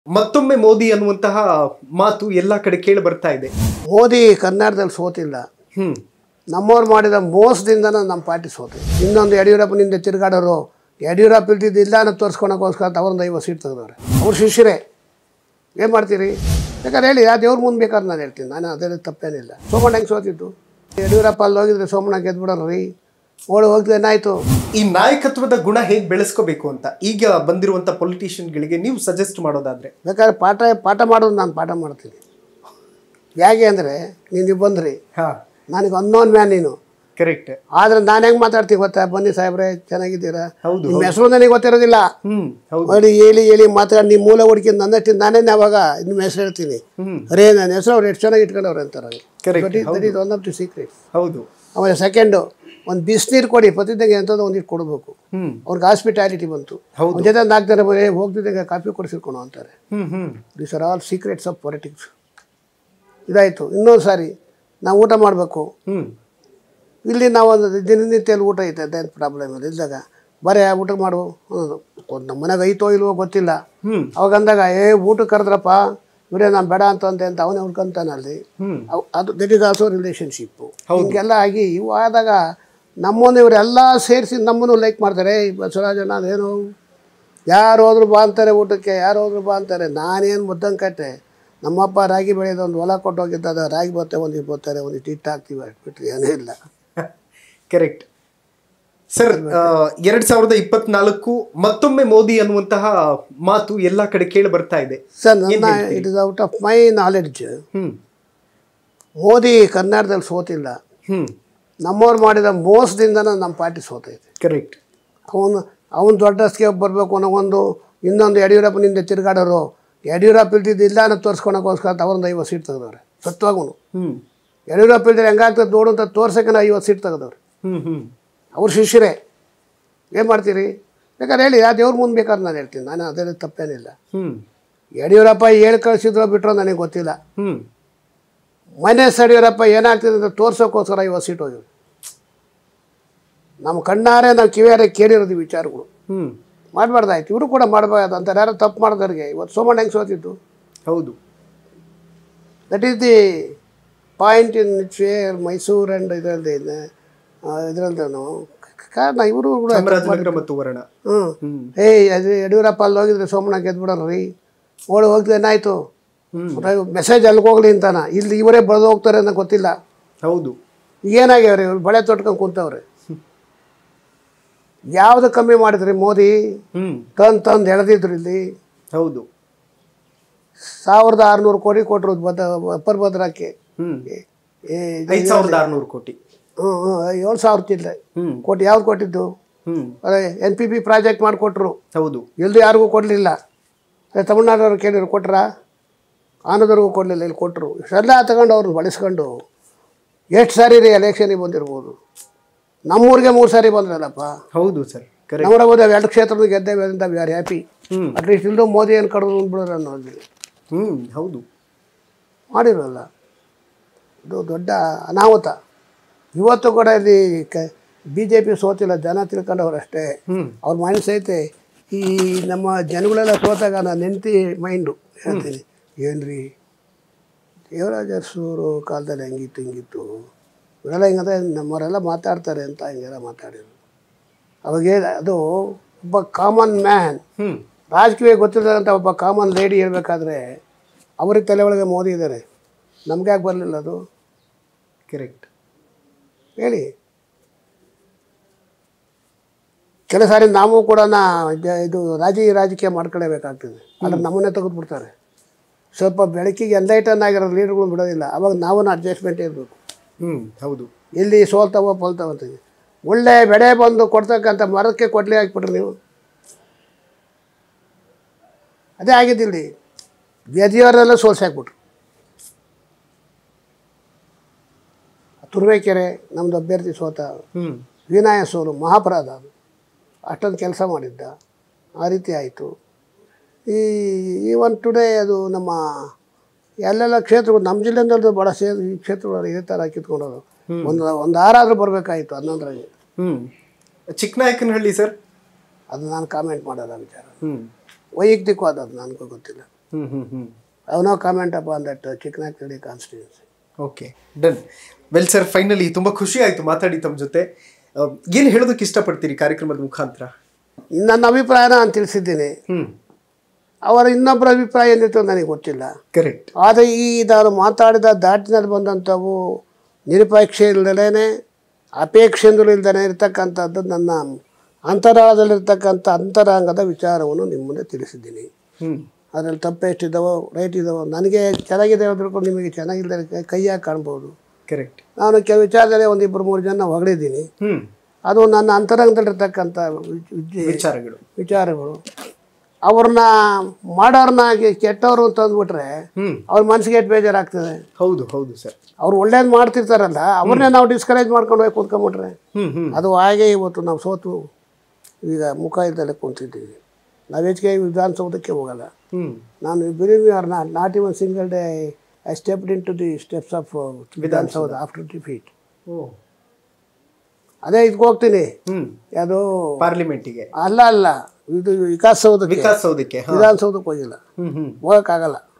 ಮತ್ತೊಮ್ಮೆ ಮೋದಿ ಅನ್ನುವಂತಹ ಮಾತು ಎಲ್ಲ ಕಡೆ ಕೇಳಿ ಬರ್ತಾ ಇದೆ ಮೋದಿ ಕರ್ನಾಟಕದಲ್ಲಿ ಸೋತಿಲ್ಲ ಹ್ಮ್ ನಮ್ಮವ್ರು ಮಾಡಿದ ಮೋಸದಿಂದನೇ ನಮ್ಮ ಪಾರ್ಟಿ ಸೋತು ಇನ್ನೊಂದು ಯಡಿಯೂರಪ್ಪನಿಂದ ತಿರುಗಾಡೋರು ಯಡಿಯೂರಪ್ಪ ಇಲ್ದಿದ್ದು ಇಲ್ಲ ಅನ್ನೋ ತೋರಿಸ್ಕೊಳಕ್ಕೋಸ್ಕರ ಅವ್ರೊಂದು ಐವತ್ತು ಸೀಟ್ ತೆಗೆದವ್ರೆ ಅವ್ರು ಶಿಷ್ಯರೇ ಏನು ಮಾಡ್ತೀರಿ ಬೇಕಾದ್ರೆ ಹೇಳಿ ಆ ದೇವ್ರ ಮುಂದೆ ಬೇಕಾದ್ರೆ ನಾನು ಹೇಳ್ತೀನಿ ನಾನು ಅದೇ ತಪ್ಪೇನಿಲ್ಲ ಸೋಮಣ್ಣ ಹೆಂಗೆ ಸೋತಿತ್ತು ಯಡಿಯೂರಪ್ಪ ಅಲ್ಲಿ ಹೋಗಿದ್ರೆ ಸೋಮಣ್ಣ ಗೆದ್ಬಿಡೋರು ರೀ ಓಡಿ ಹೋಗ್ತದೆ ಏನಾಯ್ತು ಈ ನಾಯಕತ್ವದ ಗುಣ ಹೇಗೆ ಬೆಳೆಸ್ಕೋಬೇಕು ಅಂತ ಈಗ ಬಂದಿರುವಂತ ಪೊಲಿಟಿಷಿಯನ್ಗಳಿಗೆ ನೀವು ಸಜೆಸ್ಟ್ ಮಾಡೋದಾದ್ರೆ ಬೇಕಾದ್ರೆ ಪಾಠ ಪಾಠ ಮಾಡೋದು ನಾನು ಪಾಠ ಮಾಡ್ತೀನಿ ಹೇಗೆ ಅಂದರೆ ನೀನು ಬಂದ್ರಿ ಹಾ ನನಗೆ ಅನ್ನೋನ್ ಮ್ಯಾನ್ ನೀನು ಕರೆಕ್ಟ್ ಆದ್ರೆ ನಾನು ಹೆಂಗೆ ಮಾತಾಡ್ತೀನಿ ಗೊತ್ತಾ ಬನ್ನಿ ಸಾಹೇಬ್ರೆ ಚೆನ್ನಾಗಿದ್ದೀರಾ ಹೌದು, ನಿಮ್ಮ ಹೆಸರು ನನಗೆ ಗೊತ್ತಿರೋದಿಲ್ಲ ಹ್ಮ್ ಹೌದು ನೋಡಿ ಹೇಳಿ ಹೇಳಿ ಮಾತಾಡಿ ನಿಮ್ಮ ಮೂಲ ಹುಡುಕಿ ನನ್ನಷ್ಟು ನಾನೇ ಅವಾಗ ನಿಮ್ಮ ಹೆಸರು ಹೇಳ್ತೀನಿ ಹ್ಮ್ ಅರೇ ನನ್ನ ಹೆಸರು ಅವ್ರು ಎಷ್ಟು ಚೆನ್ನಾಗಿ ಇಟ್ಕೊಂಡವ್ರೆ ಅಂತಾರೆ Correct, that is one of the secrets ಹೌದು ಆಮೇಲೆ ಸೆಕೆಂಡು ಒಂದು ಬಿಸಿನೀರು ಕೊಡಿ ಪ್ರತಿದ್ದಂಗೆ ಎಂಥದ್ದು ಒಂದಿಟ್ಟು ಕೊಡಬೇಕು ಹ್ಮ್ ಅವ್ರಿಗೆ ಹಾಸ್ಪಿಟಾಲಿಟಿ ಬಂತು ಹೌದು. ಅವ್ರ ಜೊತೆ ನಾಲ್ಕು ಜನ ಬರೀ ಹೋಗ್ತಿದ್ದಂಗೆ ಕಾಫಿ ಕೊಡಿಸಿರ್ಕೊಣೋ ಅಂತಾರೆ hmm hmm these are all secrets of politics ಇದಾಯಿತು ಇನ್ನೊಂದು ಸಾರಿ ನಾವು ಊಟ ಮಾಡಬೇಕು ಹ್ಮ್ ಇಲ್ಲಿ ನಾವು ಒಂದು ದಿನನಿತ್ಯಲ್ಲಿ ಊಟ ಐತೆ ಅದೇನು ಪ್ರಾಬ್ಲಮ್ ಇಲ್ಲ ಇದ್ದಾಗ ಬರೇ ಊಟ ಮಾಡು ಅನ್ನೋದು. ಒಂದ್ ನಮ್ಮ ಮನೆಗೆ ಐತೋ ಇಲ್ವೋ ಗೊತ್ತಿಲ್ಲ ಹ್ಮ್ ಅವಾಗ ಅಂದಾಗ ಏ ಊಟ ಕರೆದ್ರಪ್ಪ ಇವರೇ ನಾನು ಬೇಡ ಅಂತಂದೆ ಅಂತ ಅವನೇ ಹುಡ್ಕೊಂತಾನೆ ಅಲ್ಲಿ ಹ್ಮ್ ಅವ್- ಅದು ದಟ್ ಈಸ್ ಆಲ್ಸೋ ರಿಲೇಷನ್ಶಿಪ್ಪು ಹಿಂಗೆಲ್ಲ ಆಗಿ ಇವು ಆದಾಗ ನಮ್ಮನ್ನು ಇವರೆಲ್ಲ ಸೇರಿಸಿ ನಮ್ಮನ್ನು ಲೈಕ್ ಮಾಡ್ತಾರೆ ಈ ಬಸವರಾಜನ ಅದೇನು ಯಾರು ಹೋದ್ರು ಬಾ ಅಂತಾರೆ ಊಟಕ್ಕೆ ಯಾರು ಹೋದ್ರು ಬಾ ಅಂತಾರೆ ನಾನೇನು ಮುದ್ದಂಗೆ ಕಟ್ಟೆ ನಮ್ಮಪ್ಪ ರಾಗಿ ಬೆಳೆಯೋದು ಒಂದು ಹೊಲ ಕೊಟ್ಟು ಹೋಗಿದ್ದ ಅದು ರಾಗಿ ಬತ್ತೆ ಒಂದಿಟ್ಟು ಬರ್ತಾರೆ ಒಂದಿಟ್ಟು ಹಿಟ್ಟು ಹಾಕ್ತೀವಿ ಅಷ್ಟ್ಬಿಟ್ರೆ ಏನೂ ಇಲ್ಲ ಕರೆಕ್ಟ್ ಸರ್ ಎರಡ್ ಸಾವಿರದ ಇಪ್ಪತ್ನಾಲ್ಕು ಮತ್ತೊಮ್ಮೆ ಮೋದಿ ಅನ್ನುವಂತಹ ಮಾತು ಎಲ್ಲ ಕಡೆ ಕೇಳಿ ಬರ್ತಾ ಇದೆ ಸರ್ ನನ್ನ it is out of my knowledge hmm Modi ಕರ್ನಾಟಕದಲ್ಲಿ ಸೋತಿಲ್ಲ ಹ್ಮ್ ನಮ್ಮವ್ರು ಮಾಡಿದ ಮೋಸದಿಂದನೇ ನಮ್ಮ ಪಾರ್ಟಿ ಸೋತೈತೆ ಕರೆಕ್ಟ್ ಅವನು ಅವನು ದೊಡ್ಡಸ್ಗೆ ಬರಬೇಕು ಅನ್ನೋ ಒಂದು ಇನ್ನೊಂದು ಯಡಿಯೂರಪ್ಪನಿಂದ ತಿರುಗಾಡೋರು ಯಡಿಯೂರಪ್ಪ ಇಲ್ದಿದ್ದು ಇಲ್ಲ ಅನ್ನೋ ತೋರಿಸ್ಕೊಳಕ್ಕೋಸ್ಕರ ಅವ್ರೊಂದು ಐವತ್ತು ಸೀಟ್ ತೆಗೆದವ್ರೆ ಸತ್ವಾಗನು ಹ್ಮ್ ಯಡಿಯೂರಪ್ಪ ಇಲ್ದ್ರೆ ಹೆಂಗಾಗ್ತದೆ ನೋಡು ಅಂತ ತೋರ್ಸಕ್ಕೆ ಐವತ್ತು ಸೀಟ್ ತೆಗೆದವ್ರೆ ಹ್ಮ್ ಹ್ಮ್ ಅವ್ರ ಶಿಷ್ಯರೇ ಏನು ಮಾಡ್ತೀರಿ ಬೇಕಾದ್ರೆ ಹೇಳಿ ಆ ದೇವ್ರ ಮುಂದೆ ಬೇಕಾದ್ರೆ ನಾನು ಹೇಳ್ತೀನಿ ನಾನು ಅದರಲ್ಲಿ ತಪ್ಪೇನಿಲ್ಲ ಹ್ಮ್ ಯಡಿಯೂರಪ್ಪ ಹೇಳಿ ಕಳಿಸಿದ್ರೋ ಬಿಟ್ಟರೋ ನನಗೆ ಗೊತ್ತಿಲ್ಲ ಹ್ಮ್ ಮೈನಸ್ ಯಡಿಯೂರಪ್ಪ ಏನಾಗ್ತಿದೆ ಅಂತ ತೋರ್ಸೋಕ್ಕೋಸ್ಕರ ಐವತ್ತು ಸೀಟ್ ಹೋಗಿದ್ರು ನಮ್ಮ ಕಣ್ಣಾರೆ ನಾವು ಕಿವಿಯಾರೆ ಕೇಳಿರೋದು ಈ ವಿಚಾರಗಳು ಹ್ಮ್ ಮಾಡಬಾರ್ದಾಯ್ತು ಇವರು ಕೂಡ ಮಾಡಬಾರ್ದು ಅಂತಾರೆ ಯಾರೋ ತಪ್ಪು ಮಾಡಿದವ್ರಿಗೆ ಇವತ್ತು ಸೋಮಣ್ಣ ಹೆಂಗೆ ಸೋತಿದ್ದು ಹೌದು that is the point in where Mysuru and ಇದರಲ್ಲಿ ಇದರಲ್ದನು ಕಾರಣ ಇವರು ಕೂಡ ಚಾಮರಾಜನಗರ ಮತ್ತು ವರ್ಣ ಹ್ಞೂ ಹ್ಮ್ ಏಯ್ ಅದು ಯಡಿಯೂರಪ್ಪ ಅಲ್ಲಿ ಹೋಗಿದ್ರೆ ಸೋಮಣ್ಣ ಗೆದ್ಬಿಡೋರು ರೀ ಓಡಿ ಹೋಗ್ತದೆ ಏನಾಯಿತು ಹ್ಮ್ ಅಲ್ಲಿಗೆ ಹೋಗ್ಲಿ ಅಂತಾನ ಇಲ್ಲಿ ಇವರೇ ಬರೆದು ಹೋಗ್ತಾರೆ ಅನ್ನೋ ಗೊತ್ತಿಲ್ಲ ಹೌದು ಏನಾಗ್ಯವ್ರಿ ಇವ್ರು ಬಳೆ ತೊಟ್ಕೊಂಡು ಕೂತವ್ರೆ ಯಾವುದು ಕಮ್ಮಿ ಮಾಡಿದ್ರಿ ಮೋದಿ ಹ್ಮ್ ತಂದು ತಂದು ಎಳೆದಿದ್ರು ಇಲ್ಲಿ ಹೌದು ಸಾವಿರದ ಆರುನೂರು ಕೋಟಿ ಕೊಟ್ಟರು ಭದ್ರ ಅಪ್ಪರ್ ಭದ್ರಕ್ಕೆ ಹ್ಮ್ ಏ- ಏ ಐದ್ ಸಾವಿರದ ಆರ್ನೂರು ಕೋಟಿ ಹ್ಞೂ ಹ್ಞೂ ಏಳು ಸಾವಿರ ಚಿಲ್ಲರೆ ಹ್ಮ್ ಕೋಟಿ ಯಾವ್ದು ಕೊಟ್ಟಿದ್ದು ಹ್ಮ್ ಅದೇ ಎನ್ ಪಿ ಪಿ ಪ್ರಾಜೆಕ್ಟ್ ಮಾಡಿಕೊಟ್ರು ಹೌದು ಎಲ್ಲೂ ಯಾರಿಗೂ ಕೊಡಲಿಲ್ಲ ತಮಿಳ್ನಾಡವ್ರು ಕೇಳಿದ್ರು ಕೊಟ್ರ ಆನದವ್ರಿಗೂ ಕೊಡಲಿಲ್ಲ ಇಲ್ಲಿ ಕೊಟ್ಟರು ಇಷ್ಟೆಲ್ಲ ತಗೊಂಡು ಅವ್ರನ್ನ ಬಳಸ್ಕೊಂಡು ಎಷ್ಟು ಸಾರಿ ರೀ ಎಲೆಕ್ಷನಿಗೆ ಬಂದಿರ್ಬೋದು ನಮ್ಮೂರಿಗೆ ಮೂರು ಸಾರಿ ಬಂದ್ರಲ್ಲಪ್ಪ ಹೌದು ಸರ್ ಕರೆಕ್ಟ್ ನಮ್ಮೂರ ಹೋದ ಎರಡು ಕ್ಷೇತ್ರದ ಗೆದ್ದೇವೆ ಅಂತ we are happy hmm at least ಇಲ್ಲೂ ಮೋದಿ ಏನು ಕಡಿದ್ರು ಅಂದ್ಬಿಡೋರು ಅನ್ನೋದು ಹ್ಮ್ ಹೌದು ಮಾಡಿರೋಲ್ಲ ಇದು ದೊಡ್ಡ ಅನಾಹುತ ಇವತ್ತು ಕೂಡ ಇಲ್ಲಿ ಕ ಬಿ ಜೆ ಪಿ ಸೋತಿಲ್ಲ ಜನ ತಿಳ್ಕೊಂಡವ್ರು ಅಷ್ಟೇ ಹ್ಮ್ ಅವ್ರ ಮೈಂಡ್ಸ್ ಐತೆ ಈ ನಮ್ಮ ಜನಗಳೆಲ್ಲ ಸೋತಾಗ ನಾನು ನೆಂತಿ ಮೈಂಡು ಹೇಳ್ತೀನಿ ಏನು ರೀ ದೇವರಾಜ ಅರಸೂರು ಕಾಲದಲ್ಲಿ ಹೆಂಗಿತ್ತು ಹಿಂಗಿತ್ತು ಇವರೆಲ್ಲ ಹಿಂಗಂದ್ರೆ ನಮ್ಮವರೆಲ್ಲ ಮಾತಾಡ್ತಾರೆ ಅಂತ ಹಿಂಗೆಲ್ಲ ಮಾತಾಡಿದ್ರು ಅವಾಗ ಏನ್- ಅದು ಒಬ್ಬ ಕಾಮನ್ ಮ್ಯಾನ್ ಹ್ಮ್ ರಾಜಕೀಯ ಗೊತ್ತಿಲ್ಲದಂಥ ಒಬ್ಬ ಕಾಮನ್ ಲೇಡಿ ಹೇಳ್ಬೇಕಾದ್ರೆ ಅವ್ರಿಗೆ ತಲೆ ಒಳಗೆ ಮೋದಿ ಇದ್ದಾರೆ ನಮ್ಗೆ ಯಾಕೆ ಬರಲಿಲ್ಲ ಅದು ಕರೆಕ್ಟ್ ಹೇಳಿ ಕೆಲ ಸಾರಿ ನಾವು ಕೂಡ ಜ- ಇದು ರಾಜಿ ರಾಜಕೀಯ ಮಾಡ್ಕೊಳ್ಳೇಬೇಕಾಗ್ತದೆ ಆದರೆ ನಮ್ಮನ್ನೇ ತೆಗೆದುಬಿಡ್ತಾರೆ ಸ್ವಲ್ಪ ಬೆಳಕಿಗೆ ಎನ್ಲೈಟನ್ ಆಗಿರೋ ಲೀಡರ್ಗಳು ಬಿಡೋದಿಲ್ಲ ಅವಾಗ ನಾವು ಅಡ್ಜಸ್ಟ್ಮೆಂಟ್ ಇರಬೇಕು ಹ್ಮ್ ಹೌದು ಎಲ್ಲಿ ಸೋಲ್ತಾವೋ ಪೋಲ್ತಾವ ಅಂತ ಒಳ್ಳೆ ಬೆಳೆ ಬಂದು ಕೊಡ್ತಕ್ಕಂಥ ಮರಕ್ಕೆ ಕೊಡ್ಲಿ ಹಾಕ್ಬಿಟ್ರಿ ನೀವು ಅದೇ ಆಗಿದ್ದಿಲ್ಲಿ ವ್ಯದಿಯವರೆಲ್ಲ ಸೋಲ್ಸಿ ಹಾಕ್ಬಿಟ್ರು ತುರುವೇಕೆರೆ ನಮ್ಮದು ಅಭ್ಯರ್ಥಿ ಸೋತ ಹ್ಮ್ ವಿನಾಯ ಸೋಲು ಮಹಾಪರಾಧ ಅದು ಅಷ್ಟೊಂದು ಕೆಲಸ ಮಾಡಿದ್ದ ಆ ರೀತಿ ಆಯಿತು ಈ ಈವನ್ ಟುಡೇ ಅದು ನಮ್ಮ ಎಲ್ಲೆಲ್ಲ ಕ್ಷೇತ್ರಗಳು ನಮ್ಮ ಜಿಲ್ಲೆಯಿಂದಲೂ ಭಾಳ ಸೇ ಈ ಕ್ಷೇತ್ರಗಳು ಇದೇ ಥರ ಕಿತ್ಕೊಂಡೋದು ಒಂದು ಒಂದು ಆರಾದರೂ ಬರಬೇಕಾಯಿತು ಹನ್ನೊಂದರಾಗೆ ಹ್ಮ್ ಚಿಕ್ಕನಾಯಕನಹಳ್ಳಿ ಸರ್ ಅದು ನಾನು ಕಾಮೆಂಟ್ ಮಾಡೋಲ್ಲ ವಿಚಾರ ಹ್ಮ್ ವೈಯಕ್ತಿಕವಾದದ್ದು ನನಗೂ ಗೊತ್ತಿಲ್ಲ hmm hmm hmm I no comment upon that ಚಿಕ್ಕನಾಗ್ತಡಿ constituency okay done well sir finally ತುಂಬಾ ಖುಷಿ ಆಯ್ತು ಮಾತಾಡಿ ತಮ್ಮ ಜೊತೆ ಏನು ಹೇಳೋದಕ್ಕೆ ಇಷ್ಟಪಡ್ತೀರಿ ಕಾರ್ಯಕ್ರಮದ ಮುಖಾಂತರ ನನ್ನ ಅಭಿಪ್ರಾಯ ನಾನು ತಿಳಿಸಿದ್ದೀನಿ ಹ್ಮ್ ಅವರ ಇನ್ನೊಬ್ಬರ ಅಭಿಪ್ರಾಯ ಏನಿತ್ತು ನನಗೆ ಗೊತ್ತಿಲ್ಲ ಕರೆಕ್ಟ್ ಆದರೆ ಈ ನಾನು ಮಾತಾಡಿದ ದಾಟಿನಲ್ಲಿ ಬಂದಂಥವು ನಿರಪೇಕ್ಷೆ ಇಲ್ಲದೇ ಅಪೇಕ್ಷೆಯಿಂದಲೂ ಇಲ್ಲದೇ ಇರತಕ್ಕಂಥದ್ದು ನನ್ನ ಅಂತರಾಳದಲ್ಲಿರ್ತಕ್ಕಂಥ ಅಂತರಾಂಗದ ವಿಚಾರವನ್ನು ನಿಮ್ಮ ಮುಂದೆ ತಿಳಿಸಿದ್ದೀನಿ ಹ್ಮ್ ಅದರಲ್ಲಿ ತಪ್ಪು ಎಷ್ಟಿದ್ದಾವೋ ರೈಟ್ ಇದ್ದಾವೋ ನನಗೆ ಚೆನ್ನಾಗಿದೆ ಹೇಳ್ಬೇಕು ನಿಮಗೆ ಚೆನ್ನಾಗಿಲ್ಲದೆ ಕೈಯಾಗಿ ಕಾಣ್ಬೋದು ಕರೆಕ್ಟ್ ನಾನು ಕೆಲವು ವಿಚಾರದಲ್ಲಿ ಒಂದು ಇಬ್ಬರು ಮೂರು ಜನ ಹೊಗಳಿದ್ದೀನಿ ಹ್ಮ್ ಅದು ನನ್ನ ಅಂತರಂಗದಲ್ಲಿರ್ತಕ್ಕಂಥ ವಿ- ವಿದ್ಯೆ ವಿಚಾರಗಳು ವಿಚಾರಗಳು ಅವ್ರನ್ನ ಮಾಡೋರ್ನಾಗಿ ಕೆಟ್ಟವರು ಅಂತ ಅಂದ್ಬಿಟ್ರೆ ಹ್ಮ್ ಅವ್ರ ಮನಸ್ಸಿಗೆ ಎಷ್ಟು ಬೇಜಾರಾಗ್ತದೆ ಹೌದು ಹೌದು ಸರ್ ಅವ್ರು ಒಳ್ಳೇದು ಮಾಡ್ತಿರ್ತಾರಲ್ಲ ಅವ್ರನ್ನೇ ನಾವು ಡಿಸ್ಕರೇಜ್ ಮಾಡ್ಕೊಂಡು ಹೋಗಿ ಕೂತ್ಕೊಂಬಿಟ್ರೆ ಹ್ಮ್ ಹ್ಮ್ ಅದು ಹಾಗೆ ಇವತ್ತು ನಾವು ಸೋತು ಈಗ ಮುಖ ಇದ್ದಲ್ಲೇ ಕುಂತಿದ್ದೀವಿ ನಾವು ಹೆಚ್ಚಿಗೆ ವಿಧಾನಸೌಧಕ್ಕೆ ಹೋಗಲ್ಲ ಹ್ಮ್ ನಾನು believe R not not even single day I stepped in to the steps of Vidhana Soudha after defeat ಓ ಅದೇ ಇದಕ್ಕೆ ಹೋಗ್ತೀನಿ ಹ್ಮ್ ಅದು ಪಾರ್ಲಿಮೆಂಟಿಗೆ ಅಲ್ಲ ಅಲ್ಲ ಇದು ವಿಕಾಸಸೌಧಕ್ಕೆ ವಿಕಾಸ್ ಸೌದಕ್ಕೆ ಹಾ ವಿಧಾನಸೌಧಕ್ಕೆ ಹೋಗಿಲ್ಲ ಹ್ಮ್ ಹ್ಮ್ ಹೋಗೋಕ್ಕಾಗಲ್ಲ